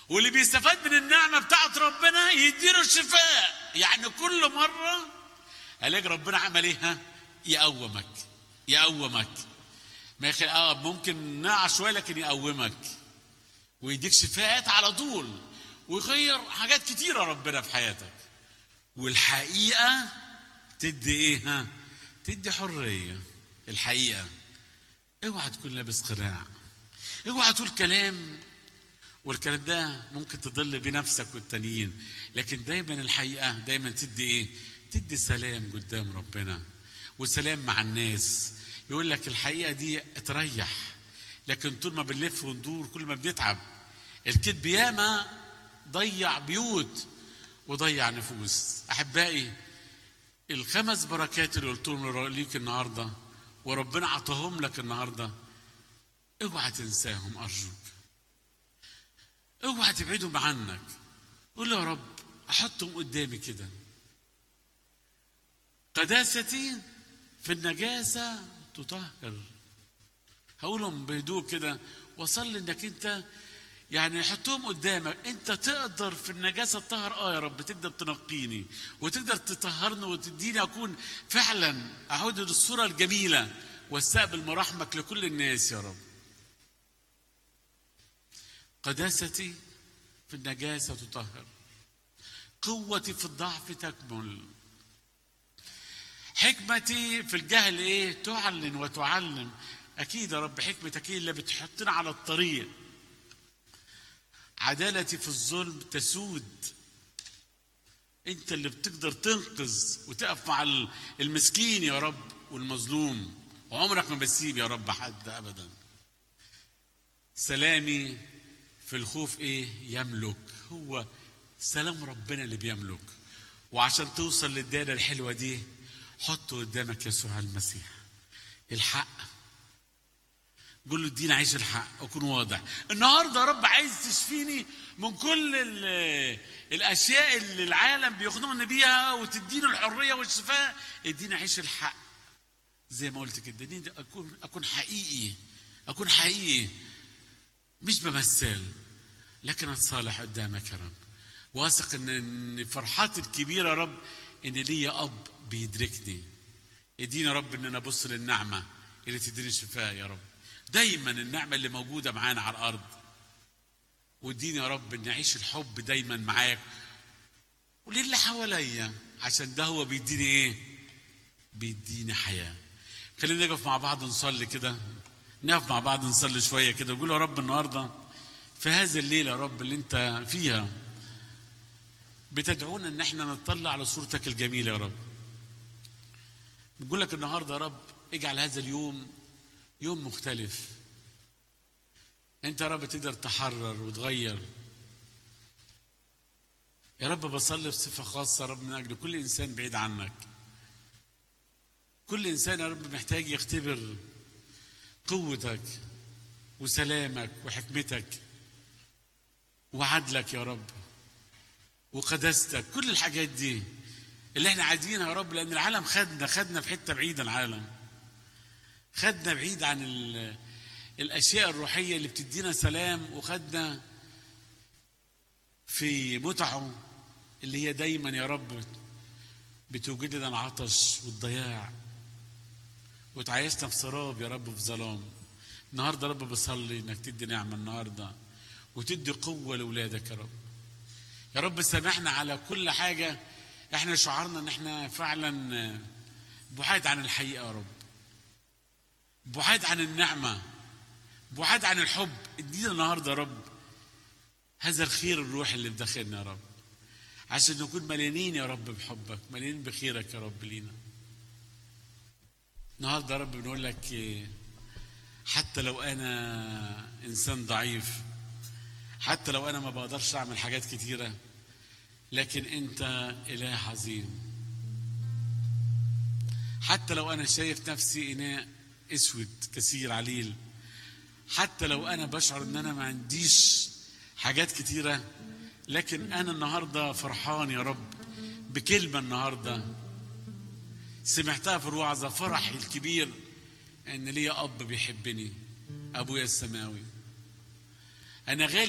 واللي بيستفاد من النعمة بتاعت ربنا يديله الشفاء يعني كل مرة الاقي ربنا عمل ايه ها يقومك يقومك ما يخل... اه ممكن نقع شويه لكن يقومك ويديك شفاءات على طول ويغير حاجات كتيره ربنا في حياتك والحقيقه تدي ايه ها تدي حريه الحقيقه اوعى تكون لابس قناع اوعى تقول كلام والكلام ده ممكن تضل بنفسك والتانيين لكن دايما الحقيقه دايما تدي ايه تدي سلام قدام ربنا وسلام مع الناس يقول لك الحقيقه دي تريح لكن طول ما بنلف وندور كل ما بنتعب الكذب ياما ضيع بيوت وضيع نفوس احبائي الخمس بركات اللي قلتهم ليك النهارده وربنا عطاهم لك النهارده اوعى تنساهم ارجوك اوعى تبعدهم عنك قول يا رب احطهم قدامي كده قداستي في النجاسة تطهر هقولهم بهدوء كده وصل انك انت يعني حطهم قدامك انت تقدر في النجاسة تطهر اه يا رب تقدر تنقيني وتقدر تطهرني وتديني اكون فعلا اعود للصورة الجميلة واستقبل مراحمك لكل الناس يا رب قداستي في النجاسة تطهر قوتي في الضعف تكمل حكمتي في الجهل ايه تعلن وتعلم اكيد يا رب حكمتك هي اللي بتحطنا على الطريق عدالتي في الظلم تسود انت اللي بتقدر تنقذ وتقف مع المسكين يا رب والمظلوم وعمرك ما بتسيب يا رب حد ابدا سلامي في الخوف ايه يملك هو سلام ربنا اللي بيملك وعشان توصل للدائره الحلوه دي حط قدامك يسوع المسيح الحق قول له اديني عيش الحق اكون واضح النهارده يا رب عايز تشفيني من كل الاشياء اللي العالم بيخدمني بيها وتديني الحريه والشفاء اديني عيش الحق زي ما قلت كده اديني اكون اكون حقيقي اكون حقيقي مش بمثل لكن اتصالح قدامك يا رب واثق ان فرحاتي الكبيره يا رب ان ليا اب بيدركني اديني يا رب ان انا ابص للنعمه اللي تديني الشفاء يا رب دايما النعمه اللي موجوده معانا على الارض واديني يا رب ان اعيش الحب دايما معاك وللي حواليا عشان ده هو بيديني ايه بيديني حياه خلينا نقف مع بعض نصلي كده نقف مع بعض نصلي شويه كده ونقول يا رب النهارده في هذه الليله يا رب اللي انت فيها بتدعونا ان احنا نطلع على صورتك الجميله يا رب بقول لك النهارده يا رب اجعل هذا اليوم يوم مختلف انت يا رب تقدر تحرر وتغير يا رب بصلي بصفة خاصة يا رب من أجل كل إنسان بعيد عنك كل إنسان يا رب محتاج يختبر قوتك وسلامك وحكمتك وعدلك يا رب وقداستك كل الحاجات دي اللي احنا عايزينها يا رب لان العالم خدنا خدنا في حته بعيده العالم خدنا بعيد عن الاشياء الروحيه اللي بتدينا سلام وخدنا في متعه اللي هي دايما يا رب بتوجد لنا العطش والضياع وتعيشنا في سراب يا رب في ظلام النهارده يا رب بصلي انك تدي نعمه النهارده وتدي قوه لاولادك يا رب يا رب سامحنا على كل حاجه احنا شعرنا ان احنا فعلا بعاد عن الحقيقه يا رب بعاد عن النعمه بعاد عن الحب ادينا النهارده يا رب هذا الخير الروحي اللي بداخلنا يا رب عشان نكون مليانين يا رب بحبك مليانين بخيرك يا رب لينا النهارده يا رب بنقول لك حتى لو انا انسان ضعيف حتى لو انا ما بقدرش اعمل حاجات كتيره لكن انت اله عظيم حتى لو انا شايف نفسي اناء اسود كثير عليل حتى لو انا بشعر ان انا ما عنديش حاجات كتيره لكن انا النهارده فرحان يا رب بكلمه النهارده سمعتها في الوعظه فرحي الكبير ان ليا اب بيحبني ابويا السماوي انا غالي